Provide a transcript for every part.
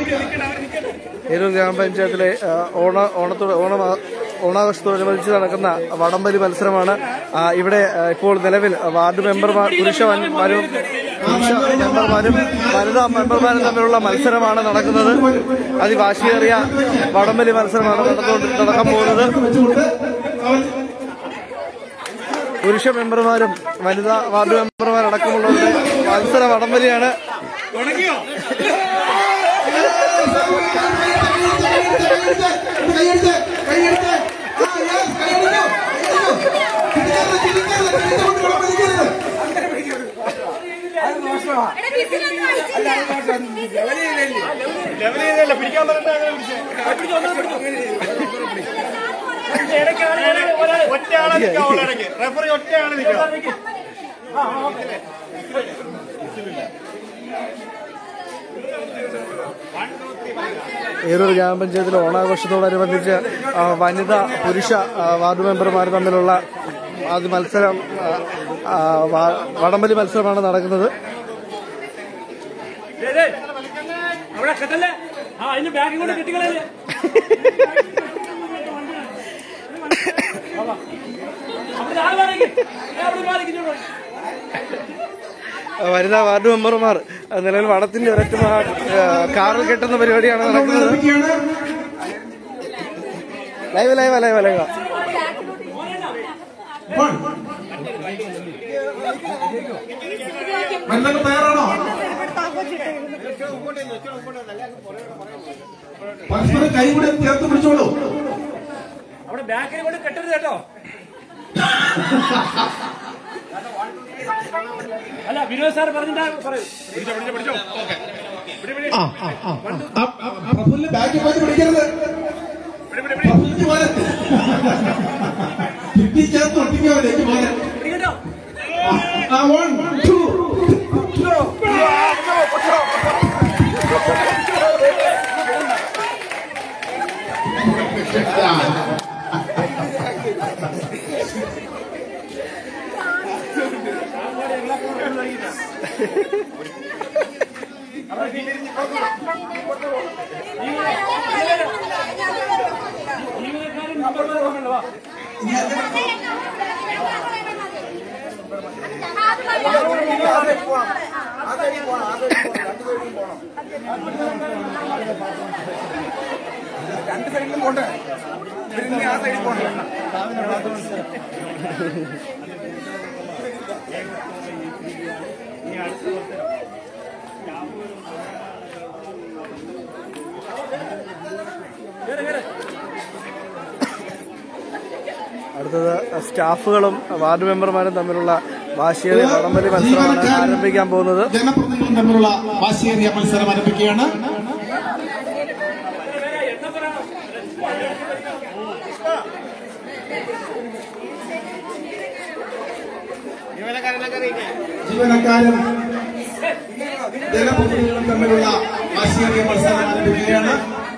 ഏരൂർ ഗ്രാമപഞ്ചായത്തിലെ ആ, ഓണ ഓണത്തോട് ഓണ ഓണാഘോഷത്തോടനുബന്ധിച്ച് നടക്കുന്ന വടംവലി മത്സരമാണ് ആ, ഇവിടെ ആ, ഇപ്പോൾ നിലവിൽ വാർഡ് മെമ്പർമാർ പുരുഷ വന്മാരും പുരുഷ മെമ്പർമാരും വനിതാ മെമ്പർമാരും തമ്മിലുള്ള മത്സരമാണ് നടക്കുന്നത് അതിവാശിയേറിയ വടംവലി മത്സരമാണ് നടന്നുകൊണ്ട് നടക്കാൻ പോകുന്നത് പുരുഷ മെമ്പർമാരും വനിതാ വാർഡ് മെമ്പർമാരടക്കമുള്ളവരുടെ മത്സര വടംവലിയാണ് കൈയെടുത്ത് കൈയെടുത്ത് ആ യെസ് കൈയെടുത്തു കൈയെടുത്തു ചിരിക്കരുത് ചിരിക്കരുത് ചിരിക്കരുത് ഒറ്റയാളെ നിൽക്കാം റെഫറി ഒറ്റയാളെ നിൽക്കാം ഏരൂർ ഗ്രാമപഞ്ചായത്തിലെ ഓണാഘോഷത്തോടനുബന്ധിച്ച് ആ, വനിതാ പുരുഷ ആ, വാർഡ് മെമ്പർമാർ തമ്മിലുള്ള ആദ്യ മത്സരം ആ, ആ, വ- വടംവലി മത്സരമാണ് നടക്കുന്നത് അവിടെ കെട്ടല്ലേ ആ അതിന് ബാഗും കൊണ്ട് കെട്ടിക്കളയല്ലേ അവിടെ ആൾ മാറിക്ക് അവിടെ മാറിക്ക് ഇങ്ങോട്ട് വാ. ആ, വനിതാ വാർഡ് മെമ്പർമാർ ആ, നിലവിൽ വടത്തിന്റെ ഒരറ്റം ആ, ആ, കാറിൽ കെട്ടുന്ന പരിപാടിയാണ് നടക്കുന്നത് ലൈവ് ലൈവ് ലൈവ് ലൈവ് മല്ലൊക്കെ തയ്യാറാണോ പരസ്പരം കൈ കൂടെ ചേർത്ത് പിടിച്ചോളൂ അവിടെ ബാക്കിൽ കൊണ്ട് കെട്ടരുത് കേട്ടോ അല്ല വിനോദ് സാർ പറഞ്ഞിട്ടാ പറയൂ ആ, ആ, ആ, ആ. ആ, ആ, പ്രഫുല്ലിന്റെ ബാക്കിൽ പോയി പിടിക്കരുത് പ്രഫുല്ലിന് പോലെ ഭിത്തി ചേർത്ത് ഒട്ടിക്കോലേക്ക് പോലെ പിടിക്കട്ടോ ആ വൺ ടു ജീവനക്കാരൻ നമ്പർ പറഞ്ഞല്ലോ വാ അടുത്തത് സ്റ്റാഫുകളും വാർഡ് മെമ്പർമാരും തമ്മിലുള്ള വാശിയേറിയ വടംവലി മത്സരമാണ് ആരംഭിക്കാൻ പോകുന്നത് ജനപ്രതിനിധികളും തമ്മിലുള്ള വാശിയേറിയ മത്സരം ആരംഭിക്കുകയാണ് ജീവനക്കാരും ജനപ്രതിനിധികളും തമ്മിലുള്ള വാശിയേറിയ മത്സരം ആരംഭിക്കുകയാണ്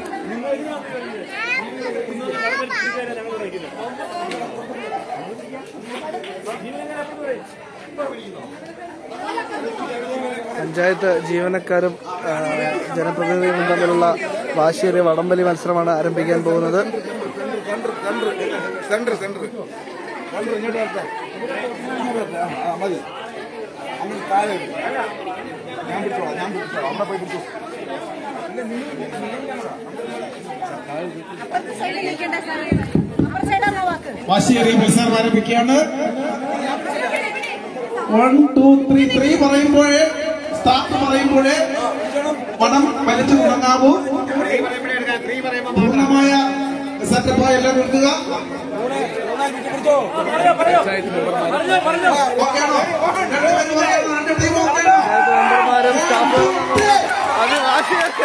പഞ്ചായത്ത് ജീവനക്കാരും ആ, ജനപ്രതിനിധികളും തമ്മിലുള്ള വാശിയേറിയ വടംവലി മത്സരമാണ് ആരംഭിക്കാൻ പോകുന്നത് സെന്റർ സെന്റർ ഇങ്ങോട്ട് വരട്ടെ ആ മതി അങ്ങനെ താഴെ ഇട്. ഞാൻ പിടിച്ചോളാം ഞാൻ പിടിച്ചോളാം അവിടെ പോയി പിടിച്ചു അപ്പുറത്തെ സൈഡിൽ നിൽക്കണ്ട സാറേ അപ്പുറത്തെ സൈഡാണോ വാക്ക് വാശിയേറിയ മത്സരം ആരംഭിക്കുകയാണ് വൺ ടു ത്രീ ത്രീ പറയുമ്പോഴേ സ്റ്റാർട്ട് പറയുമ്പോഴേ പണം വലിച്ചു തുടങ്ങാവൂ പൂർണ്ണമായ സെറ്റപ്പായി എല്ലാം നിൽക്കുക പറഞ്ഞോ പറഞ്ഞോ പറഞ്ഞോ പറഞ്ഞോ ഓക്കെയാണോ രണ്ടുപേരും പറയാം, രണ്ട് ടീം ഓക്കെയാണോ പഞ്ചായത്ത് മെമ്പർമാരും സ്റ്റാഫ് അത് വാശിയേറിയ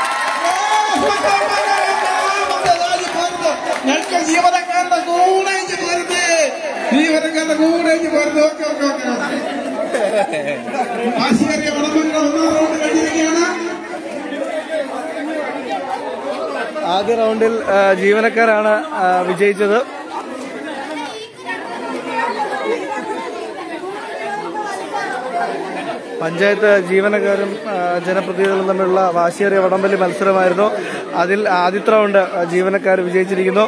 ഞങ്ങൾക്ക് ജീവനക്കാരുടെ കൂടെ ഇഞ്ച് പോരുത് ജീവനക്കാരുടെ കൂടെ ഇഞ്ച് പോരുത് ഓക്കെ ഓക്കെ ഓക്കെ ആശീകര്യ വടമങ്ങളുടെ ഒന്നാം റൗണ്ട് കഴിഞ്ഞിരിക്കുകയാണ് ആദ്യ റൗണ്ടിൽ ആ, ജീവനക്കാരാണ് ആ, വിജയിച്ചത് പഞ്ചായത്ത് ജീവനക്കാരും ആ, ജനപ്രതിനിധികളും തമ്മിലുള്ള വാശിയേറിയ വടംവലി മത്സരമായിരുന്നു അതിൽ ആദ്യത്തെ റൗണ്ട് ജീവനക്കാർ വിജയിച്ചിരിക്കുന്നു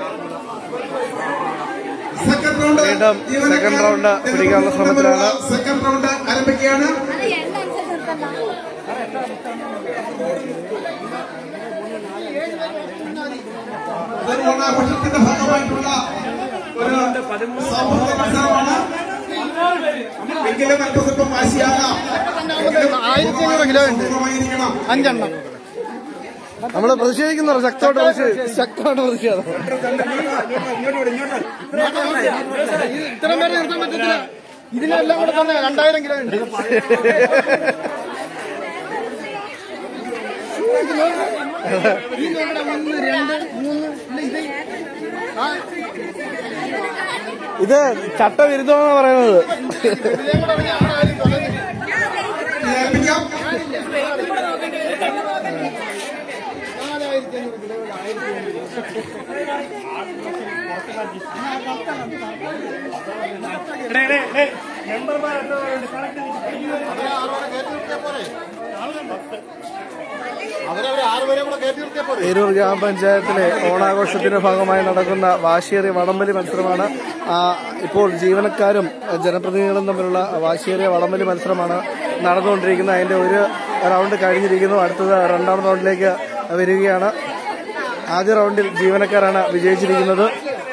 സെക്കൻഡ് റൗണ്ട് വീണ്ടും സെക്കൻഡ് റൗണ്ട് പിടിക്കാനുള്ള ശ്രമത്തിലാണ്. സെക്കൻഡ് റൗണ്ട് ആരംഭിക്കുകയാണ് അത് എണ്ണ അനുസരിച്ച് നിർത്തണ്ട ഇതൊരു ഓണാഘോഷത്തിന്റെ ഭാഗമായിട്ടുള്ള ഒരു സൗഹൃദ മത്സരമാണ് എങ്കിലും അല്പസ്വല്പം വാശിയാകാം ആയിരത്തി അഞ്ഞൂറ് കിലോ ഉണ്ട് പൂർണ്ണമായിരിക്കണം അഞ്ചെണ്ണം നമ്മൾ പ്രതിഷേധിക്കുന്നവർ ശക്തമായിട്ട് പ്രതിഷേ- ശക്തമായിട്ട് പ്രതിഷേധം ഇത്രയും പേരെ നിർത്താൻ പറ്റത്തില്ല ഇതിനെല്ലാം കൂടെ തന്നെ രണ്ടായിരം കിലോ ഉണ്ട് ഇതിനെവിടെ ഒന്ന് രണ്ട് മൂന്ന് ഇല്ല, ഇത് ആ ഇത് ചട്ടവിരുദ്ധമെന്നാണ് പറയുന്നത് ഇതേ കൂടെ പിന്നെ അവിടെ ആരും തൊടുന്നില്ല. ഏൽപ്പിക്കാം നാലായിരത്തി അഞ്ഞൂറ് കിലോ ആയിരത്തി അഞ്ഞൂറ് അവരവരെ ആറുപേരെ കൂടെ കയറ്റി നിർത്തിയാൽ പോരെ ഏരൂർ ഗ്രാമപഞ്ചായത്തിലെ ഓണാഘോഷത്തിന്റെ ഭാഗമായി നടക്കുന്ന വാശിയേറിയ വടംവലി മത്സരമാണ് ആ, ഇപ്പോൾ ജീവനക്കാരും ജനപ്രതിനിധികളും തമ്മിലുള്ള വാശിയേറിയ വടംവലി മത്സരമാണ് നടന്നുകൊണ്ടിരിക്കുന്നത് അതിന്റെ ഒരു റൗണ്ട് കഴിഞ്ഞിരിക്കുന്നു അടുത്തത് രണ്ടാം റൗണ്ടിലേക്ക് വരികയാണ് ആദ്യ റൗണ്ടിൽ ജീവനക്കാരാണ് വിജയിച്ചിരിക്കുന്നത്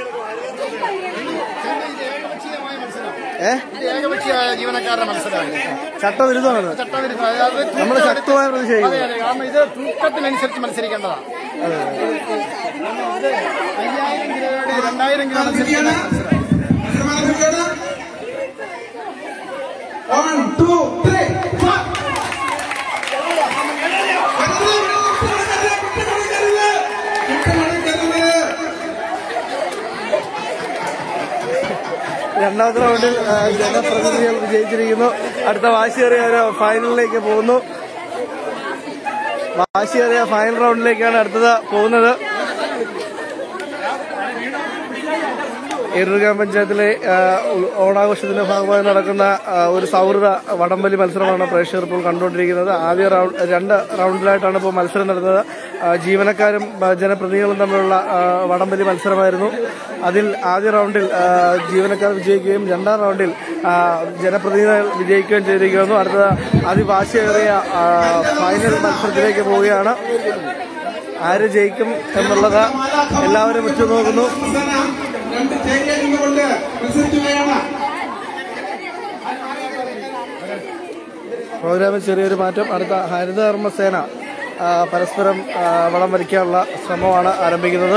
ഏ ഇത് ഏകപക്ഷീയമായ ജീവനക്കാരുടെ മത്സരമാണ് ചട്ടവിരുദ്ധമാണ് ചട്ടവിരുദ്ധ അത് നമ്മൾ ശക്തമായി അതെ പ്രതിഷേധിക്കുന്നു അതെ കാരണം ഇത് തൂക്കത്തിനനുസരിച്ച് മത്സരിക്കേണ്ടതാണ് അയ്യായിരം കിലോയുടെ രണ്ടായിരം കിലോ ആരംഭിക്കുകയാണ് മത്സരിക്കുന്ന മത്സരം ആരംഭിക്കുകയാണ് വൺ ടു ത്രീ രണ്ടാമത്തെ റൗണ്ടിൽ ആ, ജനപ്രതിനിധികൾ വിജയിച്ചിരിക്കുന്നു അടുത്ത വാശിയേറിയ ഒരു ഫൈനലിലേക്ക് പോകുന്നു വാശിയേറിയ ഫൈനൽ റൗണ്ടിലേക്കാണ് അടുത്തത് പോകുന്നത് ഏരൂർ ഗ്രാമപഞ്ചായത്തിലെ ആ, ഉ- ഓണാഘോഷത്തിന്റെ ഭാഗമായി നടക്കുന്ന ആ, ഒരു സൗഹൃദ വടംവലി മത്സരമാണ് പ്രേക്ഷകർ ഇപ്പോൾ കണ്ടുകൊണ്ടിരിക്കുന്നത് ആദ്യ റൗണ്ട് രണ്ട് റൗണ്ടിലായിട്ടാണ് ഇപ്പോൾ മത്സരം നടന്നത് ആ, ജീവനക്കാരും ആ, ജനപ്രതിനിധികളും തമ്മിലുള്ള ആ, വടംവലി മത്സരമായിരുന്നു അതിൽ ആദ്യ റൗണ്ടിൽ ആ, ജീവനക്കാർ വിജയിക്കുകയും രണ്ടാം റൗണ്ടിൽ ആ, ജനപ്രതിനിധികൾ വിജയിക്കുകയും ചെയ്തിരിക്കുന്നു അടുത്തത് അതിവാശിയേറിയ ആ, ഫൈനൽ മത്സരത്തിലേക്ക് പോവുകയാണ് ആര് ജയിക്കും എന്നുള്ളത് എല്ലാവരും ഉറ്റുനോക്കുന്നു രണ്ട് ചേരിയിൽ നിന്നുകൊണ്ട് മത്സരിക്കുകയാണ് പ്രോഗ്രാമിൽ ചെറിയൊരു മാറ്റം അടുത്ത ഹരിതകർമ്മസേന ആ, പരസ്പരം ആ, വളം വരിക്കാനുള്ള ശ്രമമാണ് ആരംഭിക്കുന്നത്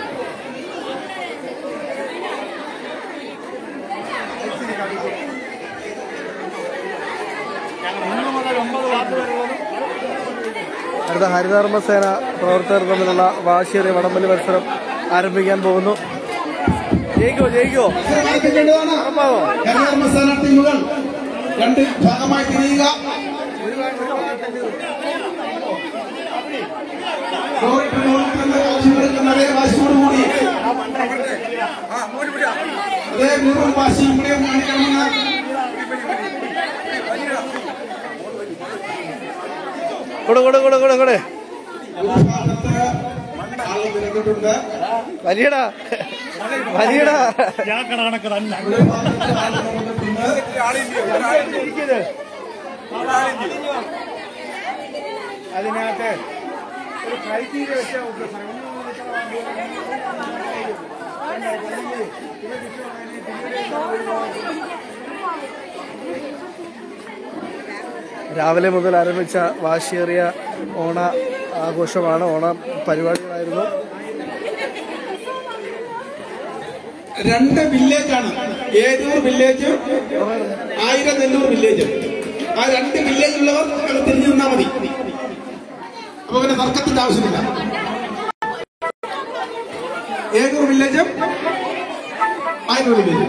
അടുത്ത ഹരിതകർമ്മസേന പ്രവർത്തകർ തമ്മിലുള്ള വാശിയേറിയ വടംവലി മത്സരം ആരംഭിക്കാൻ പോകുന്നു ജയിക്കോ ജയിക്കോ മത്സരം ആരംഭിക്കേണ്ടതാണ് ഉറപ്പാവോ ഹരിതകർമ്മസേന ടീമുകൾ രണ്ട് ഭാഗമായി തിരിയുക ലോറിട്ട് ലോറിട്ട് എന്ന കാഴ്ചകളെടുക്കുന്ന അതേ വാശിയോടുകൂടി അതേ വീറും വാശിയും കൂടെ കാണിക്കണമെന്ന് കൊടു കൊടു കൊടു കൊടു കൊടു ഒരു ഭാഗത്ത് ആള് നിരന്നിട്ടുണ്ട് വലിയടാ വലിയടാ ഒരു ഭാഗത്ത് ആള് നിരന്നിട്ടുണ്ട് അതിനകത്ത് ഒരു ക്രൈറ്റീരിയ വെച്ചാൽ രാവിലെ മുതൽ ആരംഭിച്ച വാശിയേറിയ ഓണ ആഘോഷമാണ് ഓണ പരിപാടികളായിരുന്നു രണ്ട് വില്ലേജാണ് ഏരൂർ വില്ലേജും ആയിരം നെല്ലൂർ വില്ലേജും ആ രണ്ട് വില്ലേജുള്ളവർ അത് തിരിഞ്ഞു നിന്നാൽ മതി അപ്പൊ പിന്നെ തർക്കത്തിന്റെ ആവശ്യമില്ല ഏരൂർ വില്ലേജും ആയിരൂർ വില്ലേജും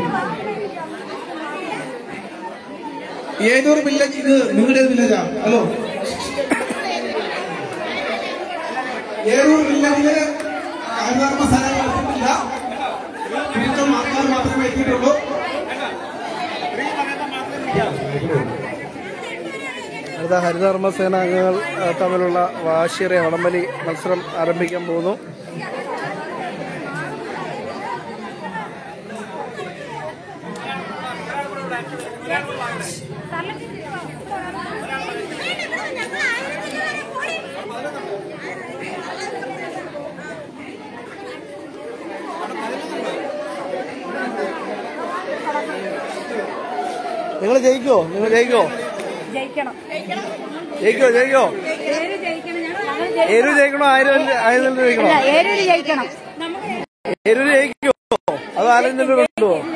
ഏതൂർ വില്ലേജ് ഇത് നിങ്ങളുടെ വില്ലേജാ ഹലോ ഏരൂർ വില്ലേജില് ഹരിതകർമ്മ സ്ഥലങ്ങൾ എത്തിയിട്ടില്ല ചുരുക്കം ആൾക്കാർ മാത്രമേ എത്തിയിട്ടുള്ളൂ അടുത്ത ഹരിതകർമ്മ സേന അംഗങ്ങൾ ആ, തമ്മിലുള്ള വാശിയേറിയ വടംവലി മത്സരം ആരംഭിക്കാൻ പോകുന്നു നിങ്ങൾ ജയിക്കോ നിങ്ങൾ ജയിക്കോ ജയിക്കണം ജയിക്കോ ജയിക്കോ ഏഴ് ജയിക്കണം ഞങ്ങൾ ഏരു ജയിക്കണോ ആയിരം ആയിരം ജയിക്കണോ ഏഴ് ജയിക്കണം ഏരു ജയിക്കോ അത് ആയിരം കൊണ്ടുപോകും